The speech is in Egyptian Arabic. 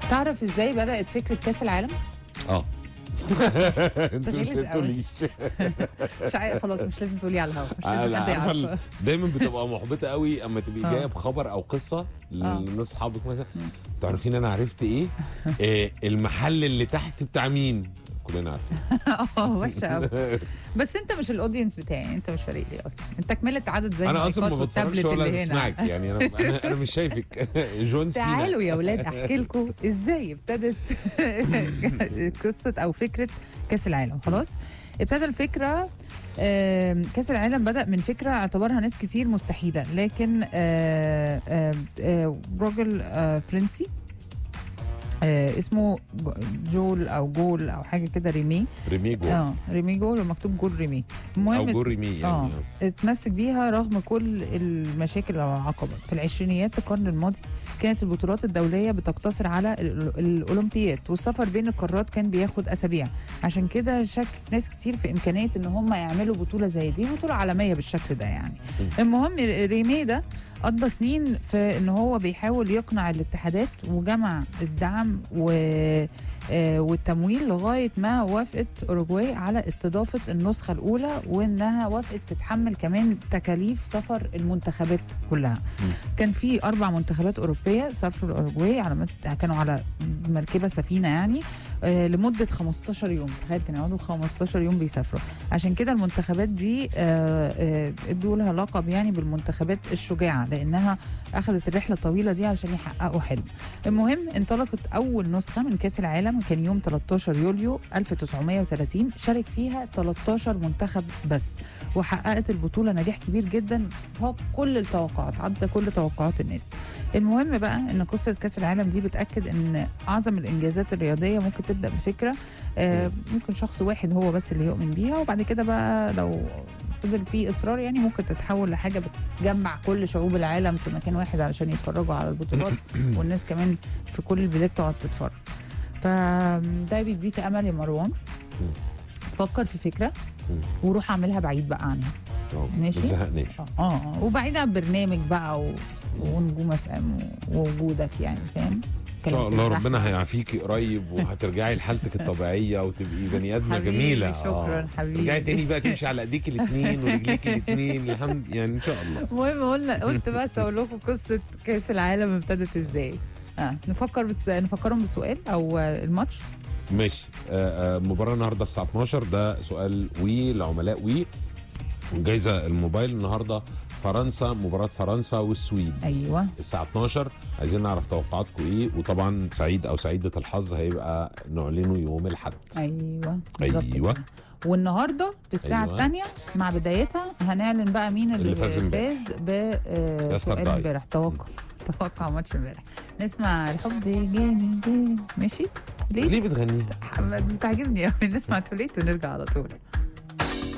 تعرف ازاي بدات فكره كاس العالم اه انتوا غلس مش قوي. تقوليش مش عارف خلاص مش لازم تقولي على الهوا مش آه، لازم لا، حد عارفة يعرف ال- دايما بتبقى محبطه قوي اما تبقي آه. جايه بخبر او قصه لناس اصحابك مثلا مم. تعرفين انا عرفت ايه آه، المحل اللي تحت بتاع مين كلنا عارفين اه وحشه قوي بس انت مش الاودينس بتاعي انت مش فارق لي اصلا انت كملت عدد زي انا اصلا ما المايكات بتفرجش والتابلت ولا اللي هنا بسمعك يعني انا انا انا مش شايفك جون سينا تعالوا يا ولاد احكي لكم ازاي ابتدت قصه او فكره كاس العالم خلاص ابتدى الفكره آم، كاس العالم بدا من فكره اعتبرها ناس كتير مستحيله لكن آه، آه، آه، راجل آه، فرنسي آه، اسمه جو- جول او جول او حاجه كده ريمي ريمي جول اه ريمي جول ومكتوب جول ريمي او المهم جول ريمي يعني اه اتمسك بيها رغم كل المشاكل والعقبات في العشرينيات القرن الماضي كانت البطولات الدوليه بتقتصر على ال- الاولمبياد والسفر بين القارات كان بياخد اسابيع عشان كده شك ناس كتير في امكانيه ان هم يعملوا بطوله زي دي بطوله عالميه بالشكل ده يعني المهم ريمي ده قضى سنين في ان هو بيحاول يقنع الاتحادات وجمع الدعم و آه، والتمويل لغايه ما وافقت اوروجواي على استضافه النسخه الاولى وانها وافقت تتحمل كمان تكاليف سفر المنتخبات كلها. كان في اربع منتخبات اوروبيه سافروا الاوروجواي على مت... كانوا على مركبه سفينه يعني آه، لمده 15 يوم تخيل كانوا يقعدوا 15 يوم بيسافروا عشان كده المنتخبات دي آه، آه، ادوا لها لقب يعني بالمنتخبات الشجاعه لانها اخذت الرحله الطويله دي عشان يحققوا حلم المهم انطلقت اول نسخه من كاس العالم كان يوم 13 يوليو 1930 شارك فيها 13 منتخب بس وحققت البطوله نجاح كبير جدا فوق كل التوقعات عدى كل توقعات الناس المهم بقى ان قصه كاس العالم دي بتاكد ان اعظم الانجازات الرياضيه ممكن تبدا بفكره آه، ممكن شخص واحد هو بس اللي يؤمن بيها وبعد كده بقى لو فضل في اصرار يعني ممكن تتحول لحاجه بتجمع كل شعوب العالم في مكان واحد علشان يتفرجوا على البطولات والناس كمان في كل البلاد تقعد تتفرج فده بيديك امل يا مروان فكر في فكره وروح اعملها بعيد بقى عنها آه، ماشي. ما تزهقناش اه اه وبعيد عن برنامج بقى و... ونجوم اف ام ووجودك يعني فاهم ان شاء الله ربنا هيعافيكي قريب وهترجعي لحالتك الطبيعيه وتبقي بني ادمه حبيبي، جميله شكراً، آه. حبيبي. ترجعي تاني بقى تمشي على ايديك الاثنين ورجليك الاثنين الحمد يعني ان شاء الله المهم قلنا قلت بس اقول لكم قصه كاس العالم ابتدت ازاي اه نفكر بس نفكرهم بالسؤال او آه، الماتش ماشي آه، آه، مباراة النهارده الساعة 12 ده سؤال وي لعملاء وي جايزة الموبايل النهارده فرنسا مباراة فرنسا والسويد ايوه الساعة 12 عايزين نعرف توقعاتكم ايه وطبعا سعيد او سعيدة الحظ هيبقى نعلنه يوم الاحد ايوه بالظبط أيوة. كده. والنهارده في الساعه أيوة. الثانيه مع بدايتها هنعلن بقى مين اللي, اللي فاز امبارح. فاز ب آه، يا سؤال استرضاي. امبارح توقع توقع ماتش امبارح نسمع الحب جاني ماشي ليه؟ ليه بتغني؟ بتعجبني قوي نسمع توليت ونرجع على طول